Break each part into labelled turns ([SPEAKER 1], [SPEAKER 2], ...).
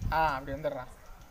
[SPEAKER 1] ஆ அப்படி வந்துடுறான்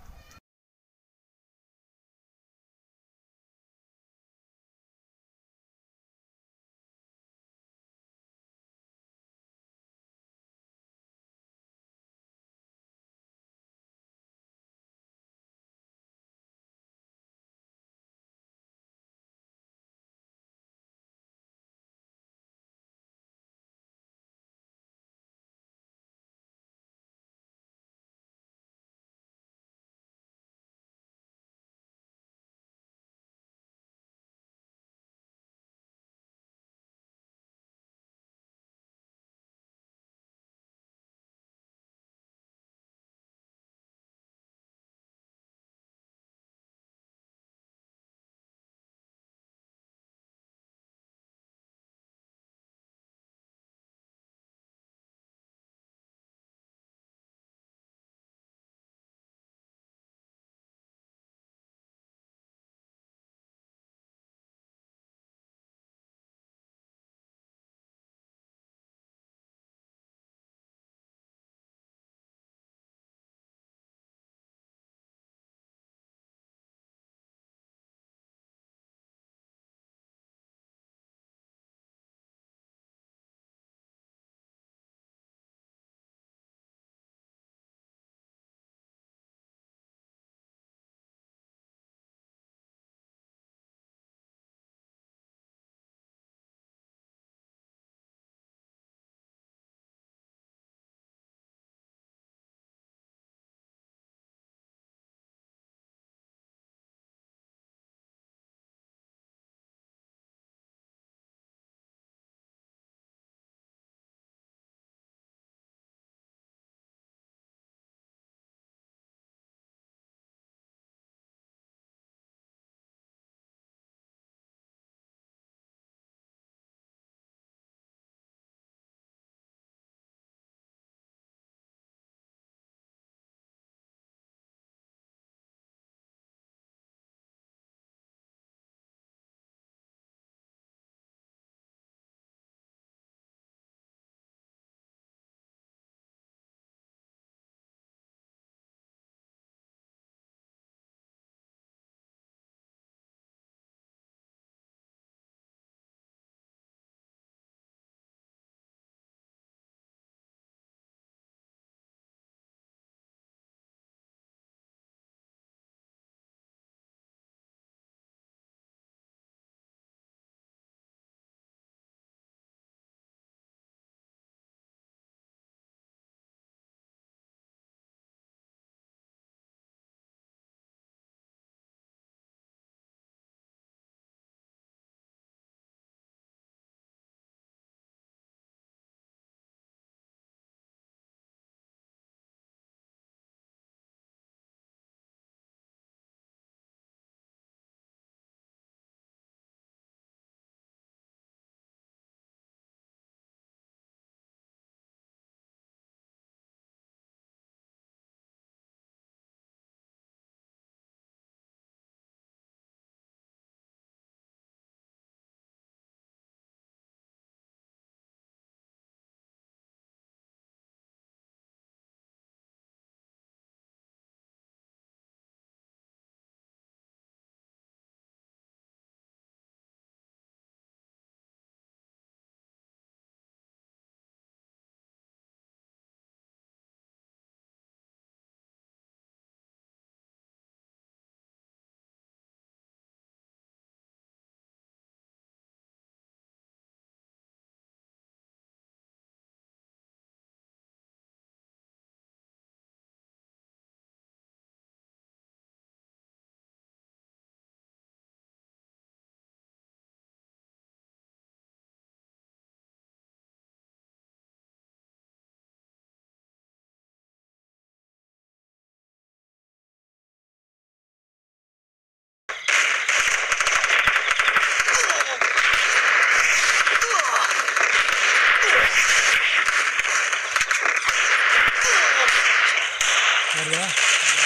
[SPEAKER 2] வருதா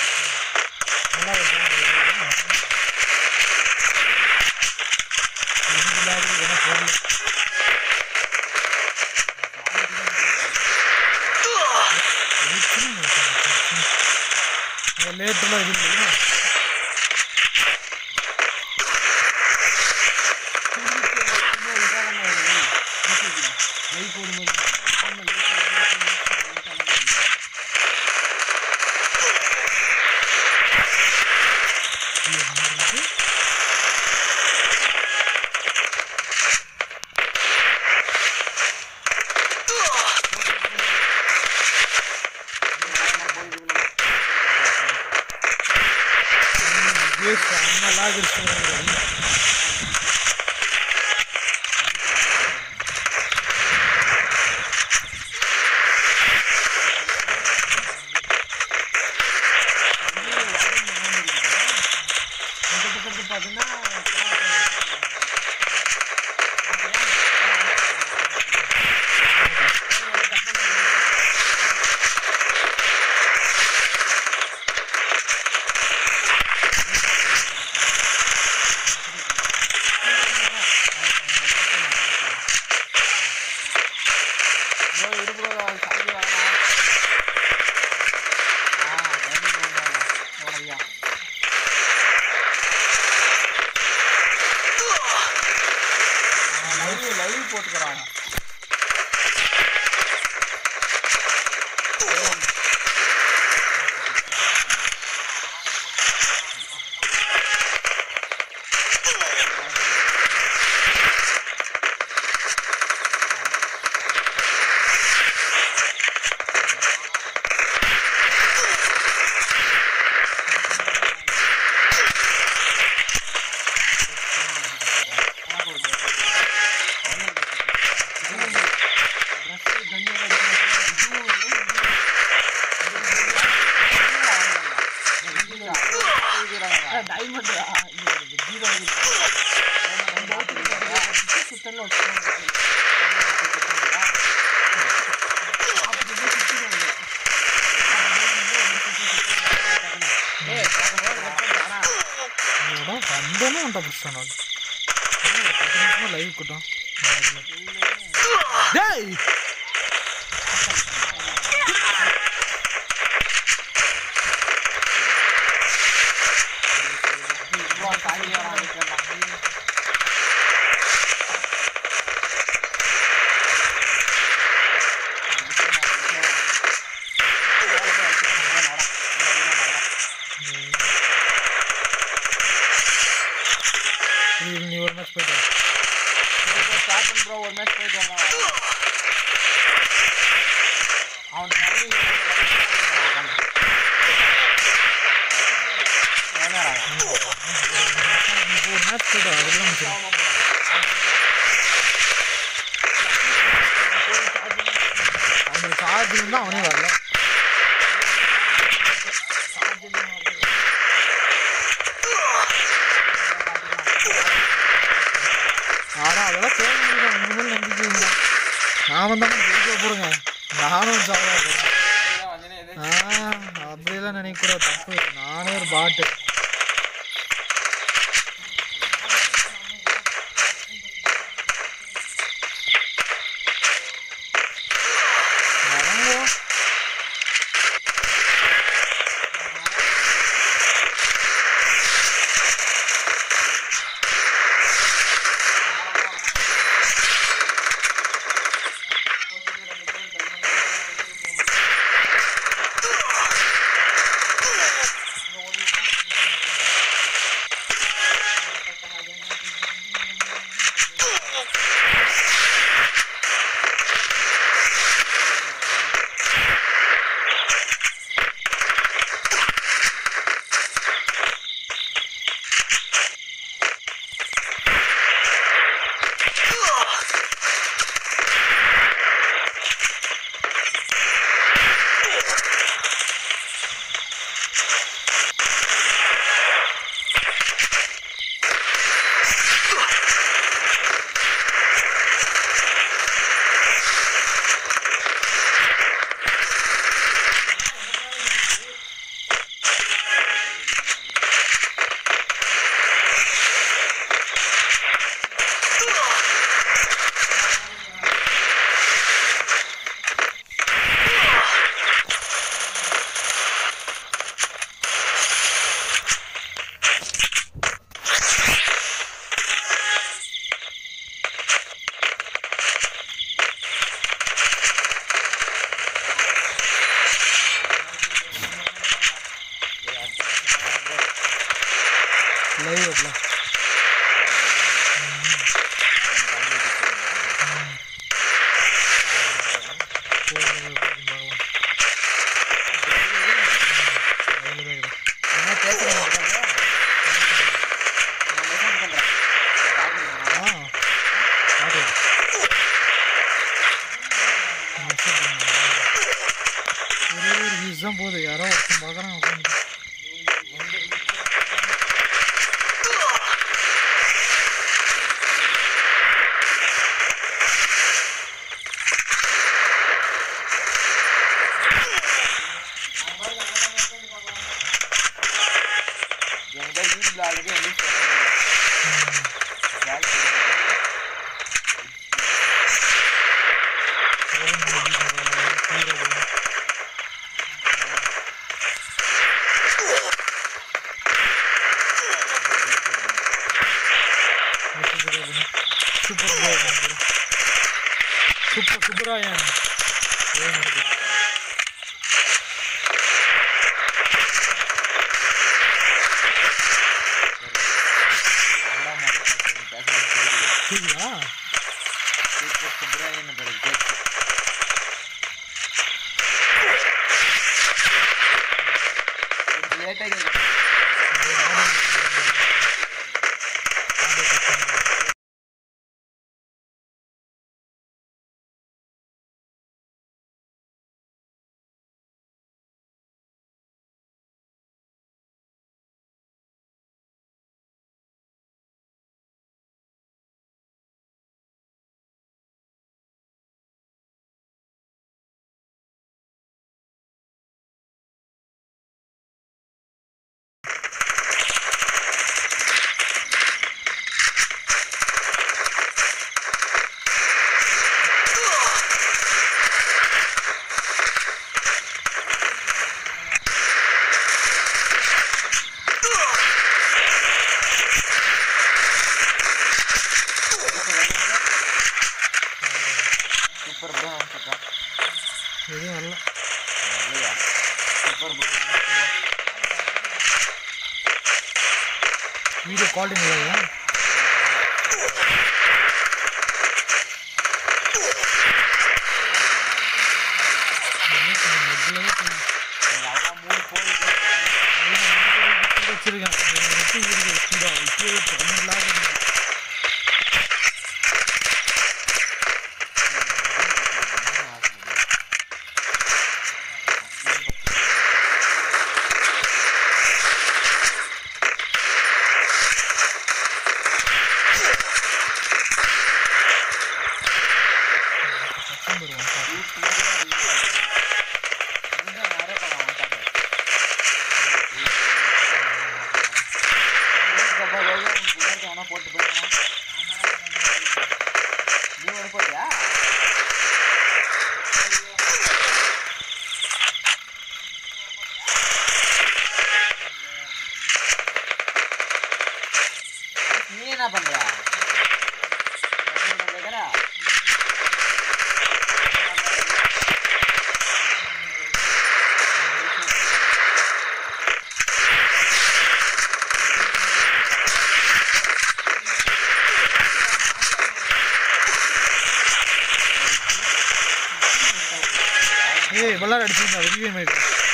[SPEAKER 2] நல்லா வருதா இதுக்கு முன்னாடி என்ன பொருள் இந்த லேட்டெல்லாம் இது இல்லையா இது என்ன இருக்கு? இது செம்ம lag இருக்கு.
[SPEAKER 1] போட்டுக்கிறாங்க டைமண்ட்
[SPEAKER 2] என்னடா வந்தோன்னே வந்துட்ட புதுசா நான் என்ன, பத்து நிமிஷமா லைவ் கூட்டம் டேய் இது நீ ஒரு மேட்ச் போயிட்டு வா.
[SPEAKER 1] ப்ரோ ஒரு மேட்ச் போயிட்டு வந்தான் அவன் தண்ணி
[SPEAKER 2] நீ இப்போ ஒரு மேட்ச் போயிட்டு வா, அதுக்குள்ள முடிச்சிடும் அவனுக்கு சார்ஜ் இருந்தால் அவனே வரல ஆனால் அதெல்லாம் கேட்க முடியல உண்மையில நம்பிக்கை இல்லை நான் வந்தாலும் ஜெயிக்க போடுங்க நானும் சாவா போகிறேன் ஆ அப்படியெல்லாம் நினைக்கக்கூடாது தப்பு நானே ஒரு பாட்டு இறங்குவோம். லைவ் வரல
[SPEAKER 3] என்ன பேசுறேன்
[SPEAKER 2] ஒரே ஒரு வியூஸ் தான் போகுது யாரோ ஒருத்தன் பார்க்குறாங்க உட்காந்து
[SPEAKER 3] என்கிட்ட யூடியூப்ல ஆல்ரெடி வந்து
[SPEAKER 2] சூப்பர் சூப்பர் சூப்பராயன் சரியா
[SPEAKER 3] சுப்ராயன் பிறகு லேட்டாக சூப்பர் ப்ரோ சூப்பர்
[SPEAKER 2] எதுவும் வரல
[SPEAKER 3] இல்லையா சூப்பர் ப்ரோ
[SPEAKER 2] வீடியோ குவாலிட்டி நல்லா
[SPEAKER 3] அவ்வளோ மூணு போய்
[SPEAKER 2] வச்சிருக்கேன் எப்படி இருக்கு ஸ்பீடா இப்பயே பன்னெண்டு லாக் இருக்கு. செப்டம்பர் ஒன் பார்த்து
[SPEAKER 3] போட்டு போயிடலாம் நீ ஒன்று போட்டியா நீ என்ன பண்ற என்ன பண்றா?
[SPEAKER 2] ஏய் வெள்ளாட அடிச்சிருந்தா ரிவ்யூ மேட்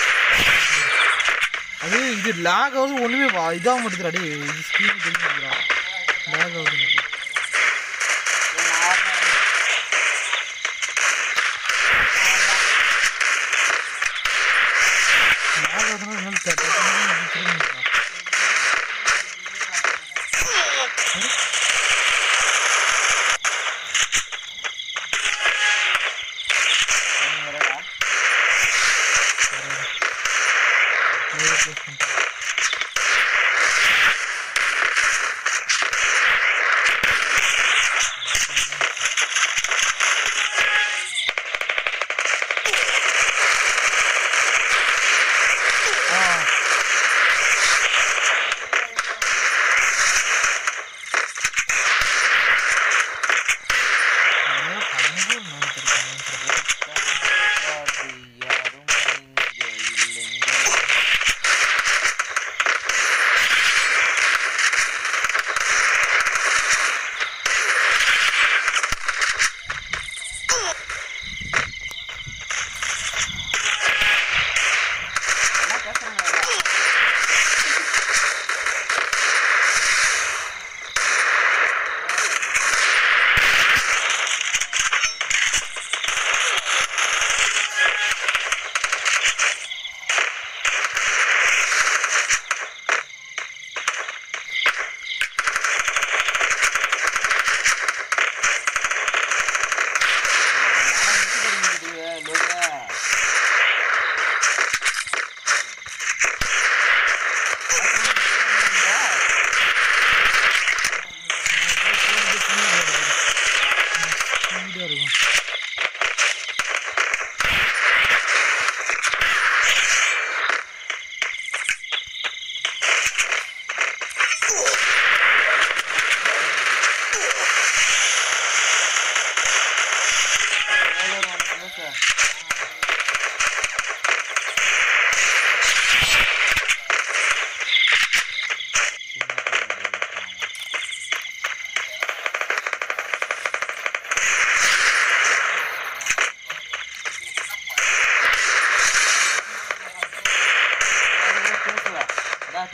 [SPEAKER 2] அது இது லாக் ஆகுது ஒன்றுமே வா இதாக மாட்டேங்குது அடி இது ஸ்க்ரீன் தெரிஞ்சுக்கிறா லாக் ஆகுது எனக்கு. லாக் ஆகுதுன்னா என்னால் ட- டக்குன்னு இது திரும்பிடுறா. லைவ் க்ளோஸ் பண்ணிட்டேன். ஆ நிறைய பதினஞ்சு நானூற்றி இருக்காங்க
[SPEAKER 3] யாரும் இங்கே இல்லைங்க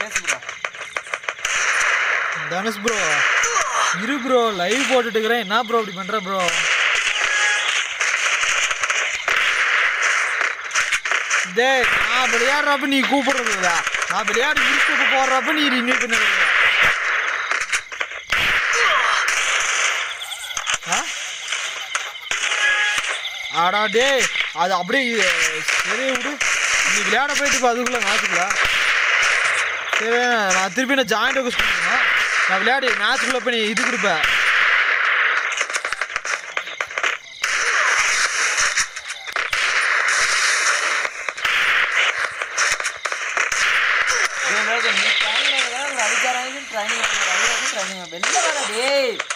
[SPEAKER 3] பேசு ப்ரோ
[SPEAKER 2] தனுஷ் ப்ரோ இரு ப்ரோ லைவ் போட்டுட்டு இருக்கிறேன் என்ன ப்ரோ இப்படி பண்ற ப்ரோ டேய் நான் விளையாடுறப்ப நீ கூப்பிடுறதுல நான் விளையாடி முடிச்சுட்டு போடுறப்ப நீ ரினியூ பண்ணி ஆ ஆடா டேய் அது அப்படியே சரி விடு நீ விளையாட போயிட்டு இப்போ அதுக்குள்ள மேட்சுக்குள்ள சரி நான் திருப்பி நான் ஜாயிண்ட் ரெக்வஸ்ட் பண்ணிக்கணும் நான் விளையாடி மேட்ச்சுக்குள்ள போய் நீ இது கொடுப்பேன்
[SPEAKER 3] டேய், டேய், டேய், நீ ட்ரைனிங் அடிக்காராங்க ட்ரைனிங் ட்ரைனிங் வெளில வர டேய்